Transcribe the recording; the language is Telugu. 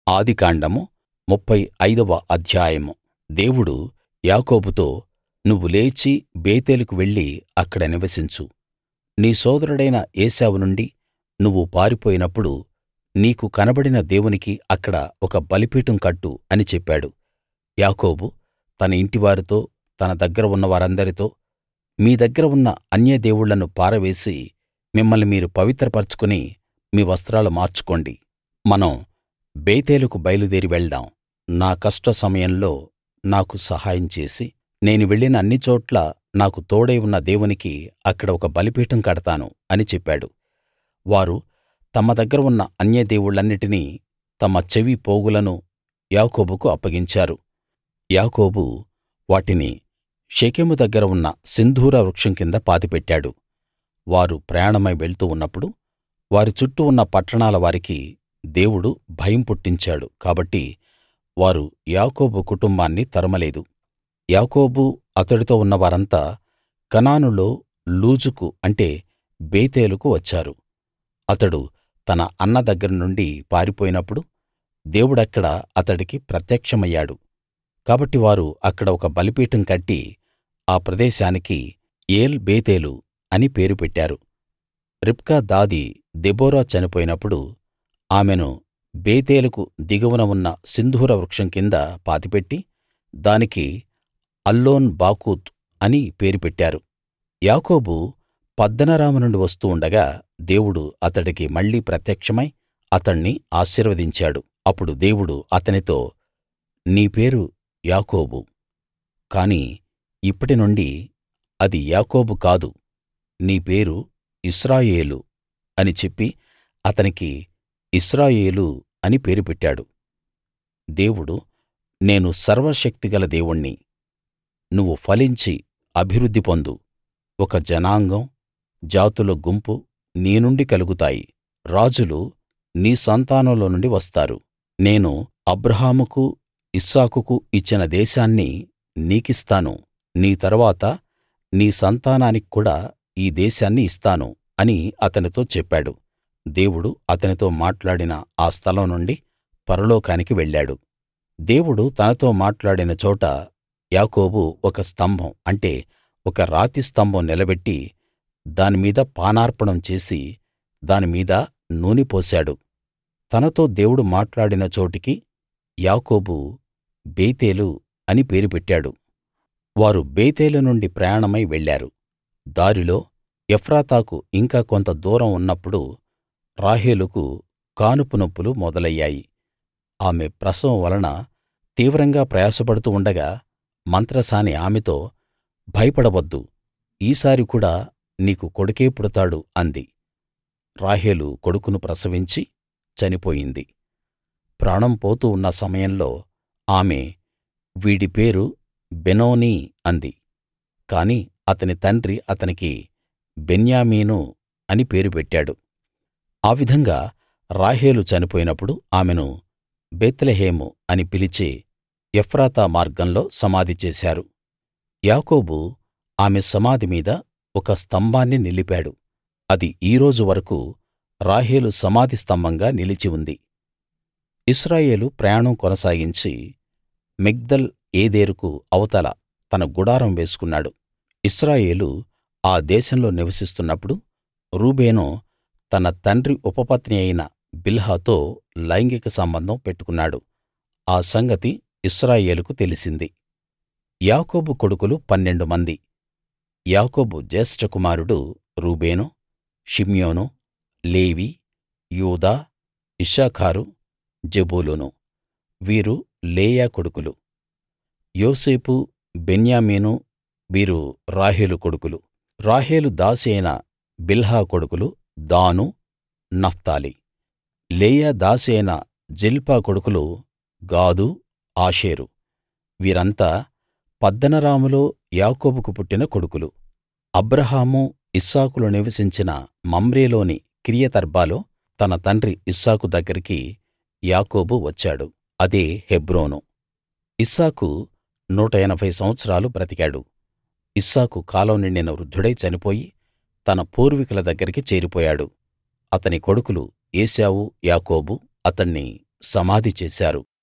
ఆదికాండము ముప్ఫై ఐదవ అధ్యాయం దేవుడు యాకోబుతో నువ్వు లేచి బేతేలుకు వెళ్లి అక్కడ నివసించు నీ సోదరుడైన ఏశావు నుండి నువ్వు పారిపోయినప్పుడు నీకు కనబడిన దేవునికి అక్కడ ఒక బలిపీఠం కట్టు అని చెప్పాడు యాకోబు తన ఇంటివారితో తన దగ్గర ఉన్న వారందరితో మీ దగ్గర ఉన్న అన్య దేవుళ్ళను పారవేసి మిమ్మల్ని మీరు పవిత్రపరచుకుని మీ వస్త్రాలు మార్చుకోండి మనం బేతేలుకు బయలుదేరి వెళ్దాం నా కష్ట సమయంలో నాకు సహాయం చేసి నేను వెళ్ళిన అన్ని చోట్లా నాకు తోడై ఉన్న దేవునికి అక్కడ ఒక బలిపీఠం కడతాను అని చెప్పాడు వారు తమ దగ్గర ఉన్న అన్య దేవుళ్ళన్నిటినీ తమ చెవి పోగులను యాకోబుకు అప్పగించారు యాకోబు వాటిని షెకెము దగ్గర ఉన్న సింధూర వృక్షం కింద పాతిపెట్టాడు వారు ప్రయాణమై వెళ్తూ ఉన్నప్పుడు వారి చుట్టూ ఉన్న పట్టణాల వారికి దేవుడు భయం పుట్టించాడు కాబట్టి వారు యాకోబు కుటుంబాన్ని తరమలేదు యాకోబు అతడితో ఉన్న వారంతా కనానులో లూజుకు అంటే బేతేలుకు వచ్చారు అతడు తన అన్న దగ్గర నుండి పారిపోయినప్పుడు దేవుడక్కడ అతడికి ప్రత్యక్షమయ్యాడు కాబట్టి వారు అక్కడ ఒక బలిపీఠం కట్టి ఆ ప్రదేశానికి ఏల్ బేతేలు అని పేరు పెట్టారు రిబ్కా దాది దెబోరా చనిపోయినప్పుడు ఆమెను బేతేలుకు దిగువన ఉన్న సింధూర వృక్షం కింద పాతిపెట్టి దానికి అల్లోన్ బాకూత్ అని పేరు పెట్టారు యాకోబు పద్దనరాము నుండి వస్తూ ఉండగా దేవుడు అతడికి మళ్ళీ ప్రత్యక్షమై అతణ్ణి ఆశీర్వదించాడు అప్పుడు దేవుడు అతనితో నీ పేరు యాకోబు కాని ఇప్పటి నుండి అది యాకోబు కాదు నీ పేరు ఇశ్రాయేలు అని చెప్పి అతనికి ఇశ్రాయేలు అని పేరు పెట్టాడు దేవుడు నేను సర్వశక్తిగల దేవుణ్ణి నువ్వు ఫలించి అభివృద్ధి పొందు ఒక జనాంగం జాతుల గుంపు నీ నుండి కలుగుతాయి రాజులు నీ సంతానంలో నుండి వస్తారు నేను అబ్రాహాముకు ఇస్సాకుకు ఇచ్చిన దేశాన్ని నీకిస్తాను నీ తరువాత నీ సంతానానికి కూడా ఈ దేశాన్ని ఇస్తాను అని అతనితో చెప్పాడు దేవుడు అతనితో మాట్లాడిన ఆ స్థలం నుండి పరలోకానికి వెళ్ళాడు దేవుడు తనతో మాట్లాడిన చోట యాకోబు ఒక స్తంభం అంటే ఒక రాతి స్తంభం నిలబెట్టి దాని మీద పానార్పణం చేసి దాని మీద నూనె పోశాడు తనతో దేవుడు మాట్లాడిన చోటికి యాకోబు బేతేలు అని పేరు పెట్టాడు వారు బేతేలు నుండి ప్రయాణమై వెళ్ళారు దారిలో ఎఫ్రాతాకు ఇంకా కొంత దూరం ఉన్నప్పుడు రాహేలుకు కానుపు నొప్పులు మొదలయ్యాయి ఆమె ప్రసవం వలన తీవ్రంగా ప్రయాసపడుతూ ఉండగా మంత్రసాని ఆమెతో భయపడవద్దు ఈసారి కూడా నీకు కొడుకే పుడతాడు అంది రాహేలు కొడుకును ప్రసవించి చనిపోయింది ప్రాణం పోతూ ఉన్న సమయంలో ఆమె వీడి పేరు బెనోని అంది కాని అతని తండ్రి అతనికి బెన్యామీను అని పేరు పెట్టాడు ఆ విధంగా రాహేలు చనిపోయినప్పుడు ఆమెను బేత్లెహేము అని పిలిచే ఎఫ్రాతా మార్గంలో సమాధి చేశారు యాకోబు ఆమె సమాధి మీద ఒక స్తంభాన్ని నిలిపాడు అది ఈ రోజు వరకూ రాహేలు సమాధి స్తంభంగా నిలిచి ఉంది ఇశ్రాయేలు ప్రయాణం కొనసాగించి మిగ్దల్ ఏదెరుకు అవతల తన గుడారం వేసుకున్నాడు ఇశ్రాయేలు ఆ దేశంలో నివసిస్తున్నప్పుడు రూబేను తన తండ్రి ఉపపత్ని అయిన బిల్హాతో లైంగిక సంబంధం పెట్టుకున్నాడు ఆ సంగతి ఇశ్రాయేలుకు తెలిసింది యాకోబు కొడుకులు పన్నెండు మంది యాకోబు జ్యేష్ఠ కుమారుడు రూబేను షిమ్యోను లేవి యూదా ఇశ్శాఖారు జెబూలూను వీరు లేయా కొడుకులు యోసేపు బెన్యామీను వీరు రాహేలు కొడుకులు రాహేలు దాసి అయిన బిల్హా కొడుకులు దాను నఫ్తాలి లేయా దాసి అయిన జిల్పా కొడుకులు గాదు ఆషేరు వీరంతా పద్దనరాములో యాకోబుకు పుట్టిన కొడుకులు అబ్రాహాము ఇస్సాకులు నివసించిన మమ్రేలోని కిరియతర్బాలో తన తండ్రి ఇస్సాకు దగ్గరికి యాకోబు వచ్చాడు అదే హెబ్రోను ఇస్సాకు నూట ఎనభై సంవత్సరాలు బ్రతికాడు ఇస్సాకు కాలం నిండిన వృద్ధుడై చనిపోయి తన పూర్వీకుల దగ్గరికి చేరిపోయాడు అతని కొడుకులు ఏశావు యాకోబు అతణ్ణి సమాధి చేశారు